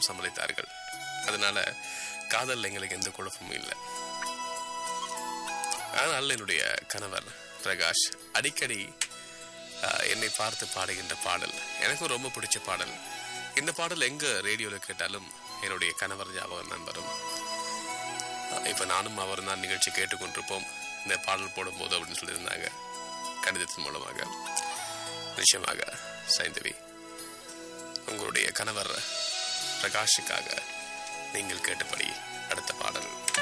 இருவரும் சம்மதித்தார்கள் அதனால காதல் எங்களுக்கு எந்த குழப்பமும் இல்லை ஆனால் என்னுடைய கணவர் பிரகாஷ் அடிக்கடி ஆஹ், என்னை பார்த்து பாடுகின்ற பாடல் எனக்கும் ரொம்ப பிடிச்ச பாடல் இந்த பாடல் எங்க ரேடியோல கேட்டாலும் என்னுடைய கணவர் ஞாபகம் தான் வரும் ஆஹ், இப்ப நானும் அவர் தான் நிகழ்ச்சி கேட்டுக்கொண்டிருப்போம் இந்த பாடல் போடும்போது அப்படின்னு சொல்லியிருந்தாங்க கடிதத்தின் மூலமாக நிச்சயமாக சைந்தவி உங்களுடைய கணவர் பிரகாஷுக்காக நீங்கள் கேட்டபடி அடுத்த பாடல்